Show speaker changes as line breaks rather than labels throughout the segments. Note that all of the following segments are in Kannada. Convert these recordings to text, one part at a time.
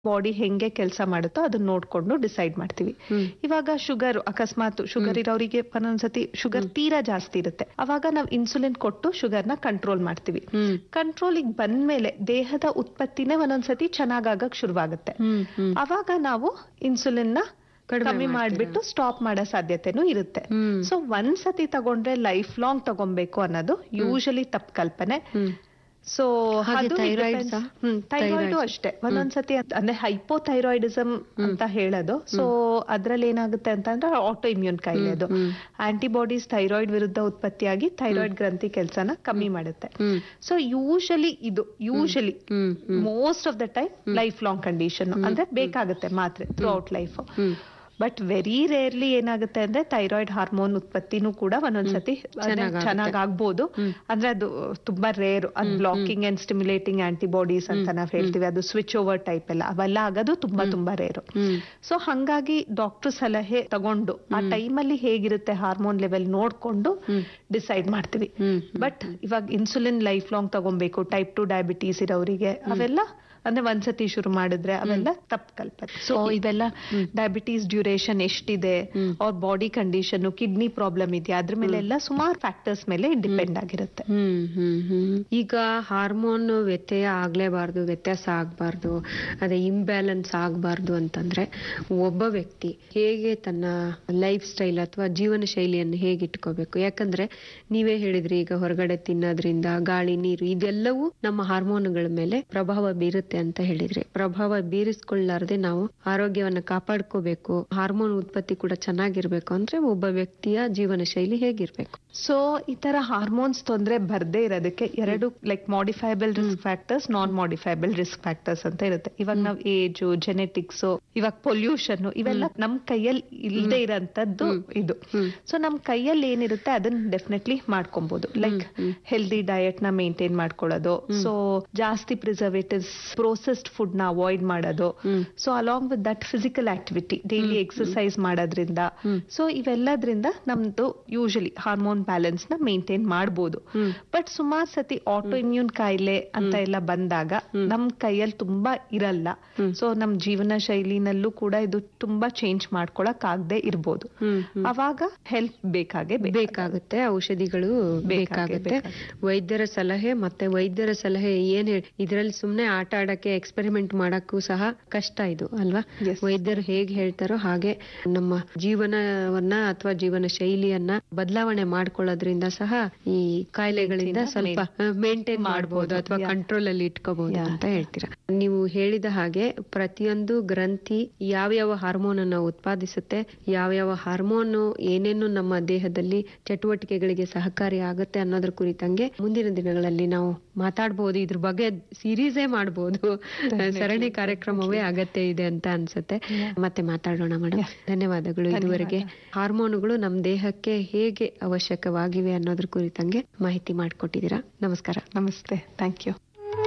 ಬಾಡಿ ಹೆಂಗೆ ಕೆಲಸ ಮಾಡುತ್ತೋ ಅದನ್ನ ನೋಡ್ಕೊಂಡು ಡಿಸೈಡ್ ಮಾಡ್ತೀವಿ ಇವಾಗ ಶುಗರ್ ಅಕಸ್ಮಾತ್ ಶುಗರ್ ಇರೋರಿಗೆ ಒಂದೊಂದ್ಸತಿ ಶುಗರ್ ತೀರಾ ಜಾಸ್ತಿ ಇರುತ್ತೆ ಅವಾಗ ನಾವು ಇನ್ಸುಲಿನ್ ಕೊಟ್ಟು ಶುಗರ್ ನ ಕಂಟ್ರೋಲ್ ಮಾಡ್ತೀವಿ
ಹ್ಮ್
ಕಂಟ್ರೋಲಿಗೆ ಬಂದ್ಮೇಲೆ ದೇಹದ ಉತ್ಪತ್ತಿನೇ ಒಂದೊಂದ್ಸತಿ ಚೆನ್ನಾಗಾಗಕ್ ಶುರುವಾಗುತ್ತೆ
ಹ್ಮ್ ಹ್ಮ್
ಅವಾಗ ನಾವು ಇನ್ಸುಲಿನ್ ನ
ಕಡಿಮೆ
ಕಮ್ಮಿ
ಮಾಡ್ತೀರಾ?
ಮಾಡ್ಬಿಟ್ಟು ಸ್ಟಾಪ್ ಮಾಡೋ ಸಾಧ್ಯತೆನೂ ಇರುತ್ತೆ
ಹ್ಮ್
ಸೊ ಒಂದ್ ಸತಿ ತಗೊಂಡ್ರೆ ಲೈಫ್ ಲಾಂಗ್ ತಗೊಬೇಕು ಅನ್ನೋದು ಯೂಶಲಿ ತಪ್ಪು ಕಲ್ಪನೆ
ಹ್ಮ್
ಸೊ
ಹಾಗೆ
ಅದು
thyroid
depends-
ಸಹ?
ಹ್ಮ್ ಥೈರಾಯ್ಡ್
Thyroid.
ಅಷ್ಟೇ ಒಂದೊಂದ್ಸತಿ ಅದ್- ಅಂದ್ರೆ ಹೈಪೋಥೈರಾಯ್ಡಿಸಮ್ ಅಂತ ಹೇಳೋದು ಸೊ ಅದ್ರಲ್ಲಿ ಏನಾಗುತ್ತೆ ಅಂತಂದ್ರೆ ಆಟೋ ಇಮ್ಯೂನ್ ಕಾಯಿಲೆ ಅದು
ಹ್ಮ್
ಆಂಟಿಬಾಡೀಸ್ ಥೈರಾಯ್ಡ್ ವಿರುದ್ಧ ಉತ್ಪತ್ತಿಯಾಗಿ ಥೈರಾಯ್ಡ್ ಗ್ರಂಥಿ ಕೆಲಸನ ಕಮ್ಮಿ ಮಾಡುತ್ತೆ
ಹ್ಮ್
ಸೊ ಯೂಶಲಿ ಇದು usually
hmm hmm
most of the time lifelong condition ಅಂದ್ರೆ ಬೇಕಾಗುತ್ತೆ ಮಾತ್ರೆ throughout life
hmm
but very rarely ಏನಾಗುತ್ತೆ ಅಂದ್ರೆ ಥೈರಾಯ್ಡ್ ಹಾರ್ಮೋನ್ ಉತ್ಪತ್ತಿನೂ ಕೂಡ ಒಂದೊಂದ್ಸತಿ
ಚೆನ್ನಾಗಾಗುತ್ತೆ.
ಚೆನ್ನಾಗ್ ಆಗ್ಬೋದು
ಹ್ಮ್.
ಅಂದ್ರೆ ಅದು ತುಂಬಾ ರೇರ್ ಅದು ಬ್ಲಾಕಿಂಗ್ ಅಂಡ್ ಸ್ಟಿಮ್ಯುಲೇಟಿಂಗ್ ಆಂಟಿಬಾಡೀಸ್ ಅಂತ ನಾವ್ ಹೇಳ್ತೀವಿ ಅದು ಸ್ವಿಚ್ ಓವರ್ ಟೈಪ್ ಎಲ್ಲ ಅವೆಲ್ಲ ಆಗೋದು ತುಂಬಾ ತುಂಬಾ ರೇರು
ಹ್ಮ್
ಸೊ ಹಂಗಾಗಿ ಡಾಕ್ಟರ್ ಸಲಹೆ ತಗೊಂಡು ಆ ಟೈಮಲ್ಲಿ ಹೇಗಿರುತ್ತೆ ಹಾರ್ಮೋನ್ ಲೆವೆಲ್ ನೋಡ್ಕೊಂಡು
ಹ್ಮ್.
ಡಿಸೈಡ್ ಮಾಡ್ತೀವಿ
ಹ್ಮ್
ಬಟ್ ಇವಾಗ ಇನ್ಸುಲಿನ್ ಲೈಫ್ ಲಾಂಗ್ ತಗೊಬೇಕು ಟೈಪ್ ಟು ಡಯಾಬಿಟೀಸ್ ಇರೋರಿಗೆ ಅವೆಲ್ಲ ಅಂದ್ರೆ ಒಂದ್ಸತಿ ಶುರು ಮಾಡಿದ್ರೆ ಅವೆಲ್ಲ ತಪ್ಪು ಕಲ್ಪನೆ ಸೊ ಇವೆಲ್ಲ ಡಯಾಬಿಟೀಸ್ ಡ್ಯೂರೇಷನ್ ಎಷ್ಟಿದೆ ಅವ್ರ ಬಾಡಿ ಕಂಡೀಷನ್ ಕಿಡ್ನಿ ಪ್ರಾಬ್ಲಮ್ ಇದೆಯಾ ಅದ್ರ ಮೇಲೆ ಎಲ್ಲ ಸುಮಾರು ಫ್ಯಾಕ್ಟರ್ಸ್ ಮೇಲೆ ಡಿಪೆಂಡ್ ಆಗಿರುತ್ತೆ
ಹ್ಮ್ ಹ್ಮ್ ಹ್ಮ್ ಈಗ ಹಾರ್ಮೋನ್ ವ್ಯತ್ಯಯ ಆಗ್ಲೇಬಾರ್ದು ವ್ಯತ್ಯಾಸ ಆಗ್ಬಾರ್ದು ಅದೇ ಇಂಬ್ಯಾಲೆನ್ಸ್ ಆಗ್ಬಾರ್ದು ಅಂತಂದ್ರೆ ಒಬ್ಬ ವ್ಯಕ್ತಿ ಹೇಗೆ ತನ್ನ ಲೈಫ್ ಸ್ಟೈಲ್ ಅಥವಾ ಜೀವನ ಶೈಲಿಯನ್ನು ಹೇಗೆ ಇಟ್ಕೋಬೇಕು ಯಾಕಂದ್ರೆ ನೀವೇ ಹೇಳಿದ್ರಿ ಈಗ ಹೊರಗಡೆ ತಿನ್ನೋದ್ರಿಂದ ಗಾಳಿ ನೀರು ಇದೆಲ್ಲವೂ ನಮ್ಮ ಹಾರ್ಮೋನ್ಗಳ ಮೇಲೆ ಪ್ರಭಾವ ಬೀರುತ್ತೆ ಅಂತ ಹೇಳಿದ್ರಿ ಪ್ರಭಾವ ಬೀರಿಸ್ಕೊಳ್ಳಾರ್ದೆ ನಾವು ಆರೋಗ್ಯವನ್ನ ಕಾಪಾಡ್ಕೋಬೇಕು ಹಾರ್ಮೋನ್ ಉತ್ಪತ್ತಿ ಕೂಡ ಚೆನ್ನಾಗಿರ್ಬೇಕು ಅಂದ್ರೆ ಒಬ್ಬ ವ್ಯಕ್ತಿಯ ಜೀವನ ಶೈಲಿ ಹೇಗಿರ್ಬೇಕು
ಸೊ ಈ ತರ ಹಾರ್ಮೋನ್ಸ್ ತೊಂದ್ರೆ ಬರ್ದೇ ಇರೋದಕ್ಕೆ ಎರಡು like modifiable risk factors non modifiable risk factors ಅಂತ ಇರುತ್ತೆ ಇವಾಗ ನಾವ್ ಏಜ್ ಜೆನೆಟಿಕ್ಸ್ ಇವಾಗ ಪೊಲ್ಯೂಷನ್ ಇವೆಲ್ಲ ನಮ್ ಕೈಯಲ್ಲಿ ಇಲ್ಲದೆ ಇರೋಂತದ್ದು ಇದು ಸೊ ನಮ್ ಕೈಯಲ್ಲಿ ಏನಿರುತ್ತೆ ಅದನ್ನ ಡೆಫಿನೆಟ್ಲಿ ಮಾಡ್ಕೊಬಹುದು ಲೈಕ್ ಹೆಲ್ದಿ ಡಯಟ್ ನ ಮೇಂಟೈನ್ ಮಾಡ್ಕೊಳ್ಳೋದು ಸೊ ಜಾಸ್ತಿ ಪ್ರಿಸರ್ವೇಟಿವ್ಸ್ ಪ್ರೋಸೆಸ್ಡ್ ಫುಡ್ ನ ಅವಾಯ್ಡ್ ಮಾಡೋದು so along with that physical activity daily exercise ಮಾಡೋದ್ರಿಂದ ಸೊ ಇವೆಲ್ಲದ್ರಿಂದ ನಮ್ದು ಯೂಶಲಿ ಹಾರ್ಮೋನ್ ಬ್ಯಾಲೆನ್ಸ್ ನ ಮೇಂಟೈನ್ ಮಾಡ್ಬೋದು ಬಟ್ ಸುಮಾರು ಸತಿ ಆಟೋ ಇಮ್ಯೂನ್ ಕಾಯಿಲೆ ಅಂತ ಎಲ್ಲ ಬಂದಾಗ ನಮ್ ಕೈಯಲ್ಲಿ ತುಂಬಾ ಇರಲ್ಲ ಸೊ ನಮ್ ಜೀವನ ಶೈಲಿನಲ್ಲೂ ಕೂಡ ಇದು ತುಂಬಾ ಚೇಂಜ್ ಮಾಡ್ಕೊಳಕ್ ಆಗದೆ ಇರ್ಬೋದು ಅವಾಗ ಹೆಲ್ಪ್ ಬೇಕಾಗೆ ಬೇಕು
ಬೇಕಾಗುತ್ತೆ ಔಷಧಿಗಳು
ಬೇಕಾಗೇ
ಬೇಕಾಗುತ್ತೆ ವೈದ್ಯರ ಸಲಹೆ ಮತ್ತೆ ವೈದ್ಯರ ಸಲಹೆ ಏನ್ ಹೇಳಿ ಇದರಲ್ಲಿ ಸುಮ್ನೆ ಆಟ ಆಡಕ್ಕೆ ಎಕ್ಸ್ಪೆರಿಮೆಂಟ್ ಮಾಡಕ್ಕೂ ಸಹ ಕಷ್ಟ ಇದು ಅಲ್ವಾ
Yes.
ವೈದ್ಯರು ಹೇಗ್ ಹೇಳ್ತಾರೋ ಹಾಗೆ ನಮ್ಮ ಜೀವನವನ್ನ ಅಥವಾ ಜೀವನ ಶೈಲಿಯನ್ನ ಬದಲಾವಣೆ ಮಾಡ್ಕೊಳ್ಳೋದ್ರಿಂದ ಸಹ ಈ ಕಾಯಿಲೆಗಳಿಂದ
ರೀತಿಯಿಂದ
ಸ್ವಲ್ಪ ಮೇಂಟೈನ್ ಮಾಡಬಹುದು ಅಥವಾ
Yeah.
ಕಂಟ್ರೋಲ್ ಅಲ್ಲಿ ಇಟ್ಕೋಬಹುದು
Yeah.
ಅಂತ ಹೇಳ್ತೀರಾ ನೀವು ಹೇಳಿದ ಹಾಗೆ ಪ್ರತಿಯೊಂದು ಗ್ರಂಥಿ ಯಾವ್ಯಾವ ಹಾರ್ಮೋನ್ ಅನ್ನ ಉತ್ಪಾದಿಸುತ್ತೆ ಯಾವ್ಯಾವ ಹಾರ್ಮೋನ್ ಏನೇನು ನಮ್ಮ ದೇಹದಲ್ಲಿ ಚಟುವಟಿಕೆಗಳಿಗೆ ಸಹಕಾರಿ ಆಗುತ್ತೆ ಅನ್ನೋದ್ರ ಕುರಿತಂಗೆ ಮುಂದಿನ ದಿನಗಳಲ್ಲಿ ನಾವು ಮಾತಾಡಬಹುದು ಇದ್ರ ಬಗ್ಗೆ ಸೀರೀಸೇ ಮಾಡಬಹುದು ಸರಣಿ ಕಾರ್ಯಕ್ರಮವೇ ಅಗತ್ಯ ಇದೆ ಅಂತ ಅನ್ಸುತ್ತೆ ಮತ್ತೆ ಮಾತಾಡೋಣ ಮೇಡಮ್ ಧನ್ಯವಾದಗಳು ಇದುವರೆಗೆ ಹಾರ್ಮೋನುಗಳು ನಮ್ಮ ದೇಹಕ್ಕೆ ಹೇಗೆ ಅವಶ್ಯಕವಾಗಿವೆ ಅನ್ನೋದ್ರ ಕುರಿತಂಗೆ ಮಾಹಿತಿ ಮಾಡಿಕೊಟ್ಟಿದ್ದೀರಾ ನಮಸ್ಕಾರ
ನಮಸ್ತೆ ಥ್ಯಾಂಕ್ ಯು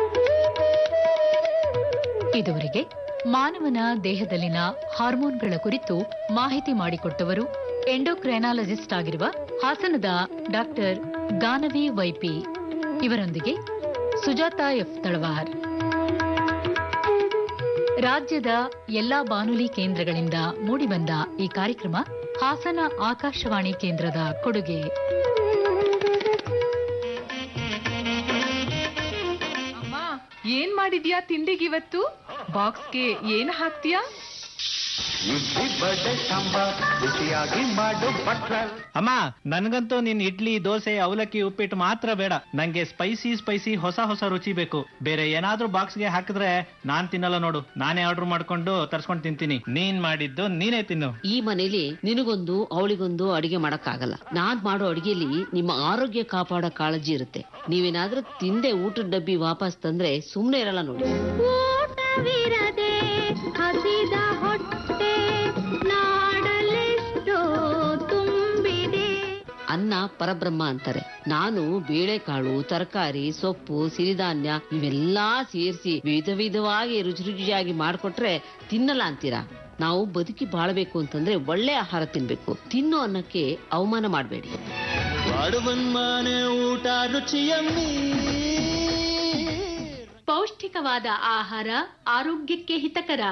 ಇದುವರೆಗೆ ಮಾನವನ ದೇಹದಲ್ಲಿನ ಹಾರ್ಮೋನ್ಗಳ ಕುರಿತು ಮಾಹಿತಿ ಮಾಡಿಕೊಟ್ಟವರು ಎಂಡೋಕ್ರೈನಾಲಜಿಸ್ಟ್ ಆಗಿರುವ ಹಾಸನದ ಡಾಕ್ಟರ್ ಗಾನವಿ ವೈಪಿ ಇವರೊಂದಿಗೆ ಸುಜಾತ ಎಫ್ ತಳವಾರ್ ರಾಜ್ಯದ ಎಲ್ಲಾ ಬಾನುಲಿ ಕೇಂದ್ರಗಳಿಂದ ಮೂಡಿಬಂದ ಈ ಕಾರ್ಯಕ್ರಮ ಹಾಸನ ಆಕಾಶವಾಣಿ ಕೇಂದ್ರದ ಕೊಡುಗೆ
ಅಮ್ಮ ಏನ್ ಮಾಡಿದ್ಯಾ ತಿಂಡಿಗಿವತ್ತು ಬಾಕ್ಸ್ಗೆ ಏನ್ ಹಾಕ್ತೀಯಾ
ಇಡ್ಲಿ ಬಡೆ ಸಾಂಬಾರ್ ರುಚಿಯಾಗಿ ಮಾಡು ಬಟ್ಲ
ಅಮ್ಮ ನನ್ಗಂತೂ ನಿನ್ ಇಡ್ಲಿ ದೋಸೆ ಅವಲಕ್ಕಿ ಉಪ್ಪಿಟ್ಟು ಮಾತ್ರ ಬೇಡ ನಂಗೆ ಸ್ಪೈಸಿ ಸ್ಪೈಸಿ ಹೊಸ ಹೊಸ ರುಚಿ ಬೇಕು ಬೇರೆ ಏನಾದ್ರೂ ಬಾಕ್ಸ್ಗೆ ಹಾಕಿದ್ರೆ ನಾನ್ ತಿನ್ನಲ್ಲ ನೋಡು ನಾನೇ ಆರ್ಡರ್ ಮಾಡ್ಕೊಂಡು ತರ್ಸ್ಕೊಂಡು ತಿಂತೀನಿ ನೀನ್ ಮಾಡಿದ್ದು ನೀನೇ ತಿನ್ನು
ಈ ಮನೇಲಿ ನಿನಗೊಂದು ಅವಳಿಗೊಂದು ಅಡಿಗೆ ಮಾಡಕ್ಕಾಗಲ್ಲ ನಾನ್ ಮಾಡೋ ಅಡಿಗೆಲಿ ನಿಮ್ಮ ಆರೋಗ್ಯ ಕಾಪಾಡೋ ಕಾಳಜಿ ಇರುತ್ತೆ ನೀವೇನಾದ್ರೂ ತಿಂದೆ ಊಟದ ಡಬ್ಬಿ ವಾಪಸ್ ತಂದ್ರೆ ಸುಮ್ನೆ ಇರಲ್ಲ ನೋಡಿ
ಊಟವಿರದೆ ಹಸಿದ ಹೊಟ್ಟೆ ನಾಡಲೆಷ್ಟೋ ತುಂಬಿದೆ
ಅನ್ನ ಪರಬ್ರಹ್ಮ ಅಂತಾರೆ ನಾನು ಬೇಳೆಕಾಳು ತರಕಾರಿ ಸೊಪ್ಪು ಸಿರಿಧಾನ್ಯ ಇವೆಲ್ಲಾ ಸೇರಿಸಿ ವಿಧ ವಿಧವಾಗಿ ರುಚಿ ರುಚಿಯಾಗಿ ಮಾಡ್ಕೊಟ್ರೆ ತಿನ್ನಲ್ಲ ಅಂತೀರಾ ನಾವು ಬದುಕಿ ಬಾಳ್ಬೇಕು ಅಂತಂದ್ರೆ ಒಳ್ಳೆ ಆಹಾರ ತಿನ್ಬೇಕು ತಿನ್ನೋ ಅನ್ನಕ್ಕೆ ಅವಮಾನ ಮಾಡಬೇಡಿ
ಮನೆ ಊಟ ರುಚಿಯಮ್ಮಿ
ಪೌಷ್ಟಿಕವಾದ ಆಹಾರ ಆರೋಗ್ಯಕ್ಕೆ ಹಿತಕರ